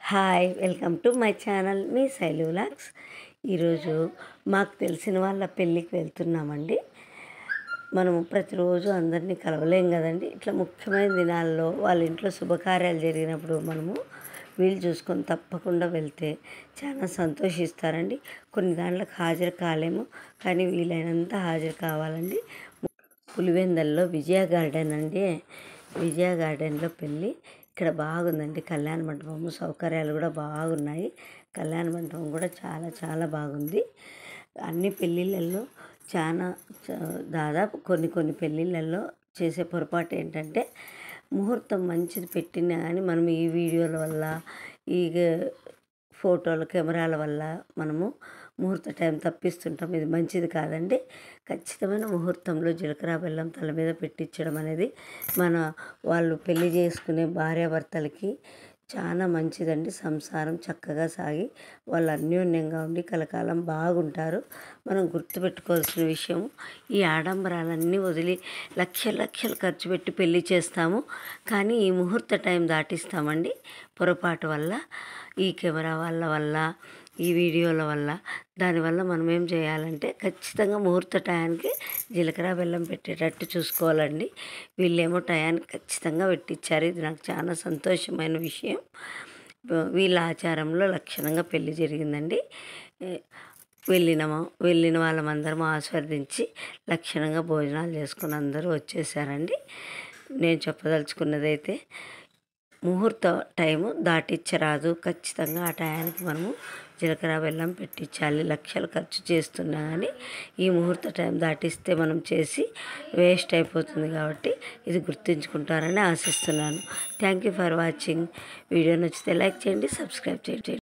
hi welcome to my channel మీ Sailu vlogs ఈరోజు మాకు తెలిసిన వాళ్ళ పెళ్ళికి వెళ్తున్నామండి మనము ప్రతిరోజు అందరినీ కలవలేం కదండి ఇట్లా ముఖ్యమైన దినాల్లో వాళ్ళ ఇంట్లో శుభకార్యాలు జరిగినప్పుడు మనము వీలు చూసుకొని తప్పకుండా వెళ్తే చాలా సంతోషిస్తారండి కొన్ని దాంట్లకు హాజరు కాలేము కానీ వీలైనంత హాజరు కావాలండి పులివెందల్లో విజయ గార్డెన్ అండి విజయ గార్డెన్లో పెళ్ళి ఇక్కడ బాగుందండి కళ్యాణ మండపము సౌకర్యాలు కూడా బాగున్నాయి కళ్యాణ మండపం కూడా చాలా చాలా బాగుంది అన్ని పెళ్ళిళ్ళల్లో చాలా చ- దాదాపు కొన్ని కొన్ని పెళ్ళిళ్ళల్లో చేసే పొరపాటు ఏంటంటే ముహూర్తం మంచిది పెట్టినా కానీ మనం ఈ వీడియోల వల్ల ఈ ఫోటోలు కెమెరాల వల్ల మనము ముహూర్త టైం తప్పిస్తుంటాం ఇది మంచిది కాదండి ఖచ్చితమైన ముహూర్తంలో జీలకర్ర బెల్లం తల మీద పెట్టించడం అనేది మన వాళ్ళు పెళ్లి చేసుకునే భార్యాభర్తలకి చాలా మంచిదండి సంసారం చక్కగా సాగి వాళ్ళు అన్యోన్యంగా ఉండి కలకాలం బాగుంటారు మనం గుర్తుపెట్టుకోవాల్సిన విషయం ఈ ఆడంబరాలన్నీ వదిలి లక్ష లక్షలు ఖర్చు పెట్టి పెళ్లి చేస్తాము కానీ ఈ ముహూర్త టైం దాటిస్తామండి పొరపాటు వల్ల ఈ కెమెరా వాళ్ళ వల్ల ఈ వీడియోల వల్ల దానివల్ల మనం ఏం చేయాలంటే ఖచ్చితంగా ముహూర్త టయానికి జీలకర్ర బెల్లం పెట్టేటట్టు చూసుకోవాలండి వీళ్ళేమో టయానికి ఖచ్చితంగా పెట్టించారు ఇది నాకు చాలా సంతోషమైన విషయం వీళ్ళ ఆచారంలో లక్షణంగా పెళ్లి జరిగిందండి ఏ, వెళ్ళినాము వెళ్ళిన వాళ్ళమందరం ఆస్వాదించి లక్షణంగా భోజనాలు చేసుకుని అందరూ వచ్చేసారండి నేను చెప్పదలుచుకున్నది అయితే ముహూర్త టైము దాటిచ్చరాదు ఖచ్చితంగా ఆ టయానికి మనము జీలకర్ర బెల్లం పెట్టించాలి లక్షలు ఖర్చు చేస్తున్నా కానీ ఈ ముహూర్త టైం దాటిస్తే మనం చేసి వేస్ట్ అయిపోతుంది కాబట్టి ఇది గుర్తుంచుకుంటారని ఆశిస్తున్నాను thank you for watching video నచ్చితే లైక్ చేయండి సబ్స్క్రైబ్ చేయండి